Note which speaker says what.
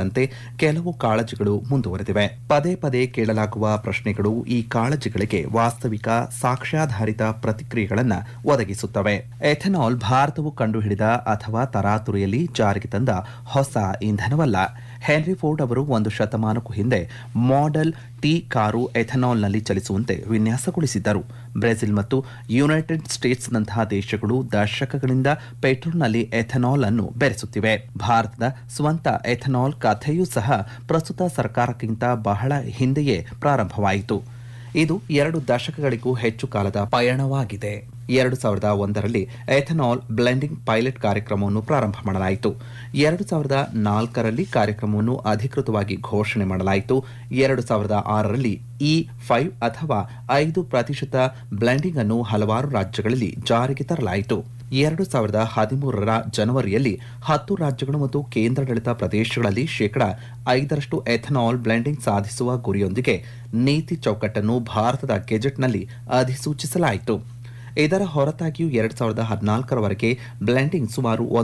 Speaker 1: ಸೇರಿದಂತೆ ಕೆಲವು ಕಾಳಜಿಗಳು ಮುಂದುವರೆದಿವೆ ಪದೇ ಪದೇ ಕೇಳಲಾಗುವ ಪ್ರಶ್ನೆಗಳು ಈ ಕಾಳಜಿಗಳಿಗೆ ವಾಸ್ತವಿಕ ಸಾಕ್ಷ್ಯಾಧಾರಿತ ಪ್ರತಿಕ್ರಿಯೆಗಳನ್ನು ಒದಗಿಸುತ್ತವೆ ಎಥೆನಾಲ್ ಭಾರತವು ಕಂಡುಹಿಡಿದ ಅಥವಾ ತರಾತುರಿಯಲ್ಲಿ ಜಾರಿಗೆ ತಂದ ಹೊಸ ಇಂಧನವಲ್ಲ ಹೆನ್ರಿ ಫೋರ್ಡ್ ಅವರು ಒಂದು ಶತಮಾನಕ್ಕೂ ಹಿಂದೆ ಮಾಡೆಲ್ ಟಿ ಕಾರು ಎಥೆನಾಲ್ನಲ್ಲಿ ಚಲಿಸುವಂತೆ ವಿನ್ಯಾಸಗೊಳಿಸಿದ್ದರು ಬ್ರೆಜಿಲ್ ಮತ್ತು ಯುನೈಟೆಡ್ ಸ್ಟೇಟ್ಸ್ನಂತಹ ದೇಶಗಳು ದಶಕಗಳಿಂದ ಪೆಟ್ರೋಲ್ನಲ್ಲಿ ಎಥೆನಾಲ್ ಅನ್ನು ಬೆರೆಸುತ್ತಿವೆ ಭಾರತದ ಸ್ವಂತ ಎಥೆನಾಲ್ ಕಥೆಯೂ ಸಹ ಪ್ರಸ್ತುತ ಸರ್ಕಾರಕ್ಕಿಂತ ಬಹಳ ಹಿಂದೆಯೇ ಪ್ರಾರಂಭವಾಯಿತು ಇದು ಎರಡು ದಶಕಗಳಿಗೂ ಹೆಚ್ಚು ಕಾಲದ ಪಯಣವಾಗಿದೆ ಎರಡು ಸಾವಿರದ ಒಂದರಲ್ಲಿ ಎಥೆನಾಲ್ ಬ್ಲೆಂಡಿಂಗ್ ಪೈಲಟ್ ಕಾರ್ಯಕ್ರಮವನ್ನು ಪ್ರಾರಂಭ ಮಾಡಲಾಯಿತು ಎರಡು ಸಾವಿರದ ನಾಲ್ಕರಲ್ಲಿ ಕಾರ್ಯಕ್ರಮವನ್ನು ಅಧಿಕೃತವಾಗಿ ಘೋಷಣೆ ಮಾಡಲಾಯಿತು ಎರಡು ಸಾವಿರದ ಆರರಲ್ಲಿ ಇ ಫೈವ್ ಅಥವಾ ಐದು ಪ್ರತಿಶತ ಬ್ಲೆಂಡಿಂಗ್ ಅನ್ನು ಹಲವಾರು ರಾಜ್ಯಗಳಲ್ಲಿ ಜಾರಿಗೆ ತರಲಾಯಿತು ಎರಡು ಸಾವಿರದ ಹದಿಮೂರರ ಜನವರಿಯಲ್ಲಿ ಹತ್ತು ರಾಜ್ಯಗಳು ಮತ್ತು ಕೇಂದ್ರಾಡಳಿತ ಪ್ರದೇಶಗಳಲ್ಲಿ ಶೇಕಡಾ ಐದರಷ್ಟು ಎಥನಾಲ್ ಬ್ಲೆಂಡಿಂಗ್ ಸಾಧಿಸುವ ಗುರಿಯೊಂದಿಗೆ ನೀತಿ ಚೌಕಟ್ಟನ್ನು ಭಾರತದ ಗೆಜೆಟ್ನಲ್ಲಿ ಅಧಿಸೂಚಿಸಲಾಯಿತು ಇದರ ಹೊರತಾಗಿಯೂ ಎರಡು ಸಾವಿರದ ಹದಿನಾಲ್ಕರವರೆಗೆ ಬ್ಲೆಂಡಿಂಗ್ ಸುಮಾರು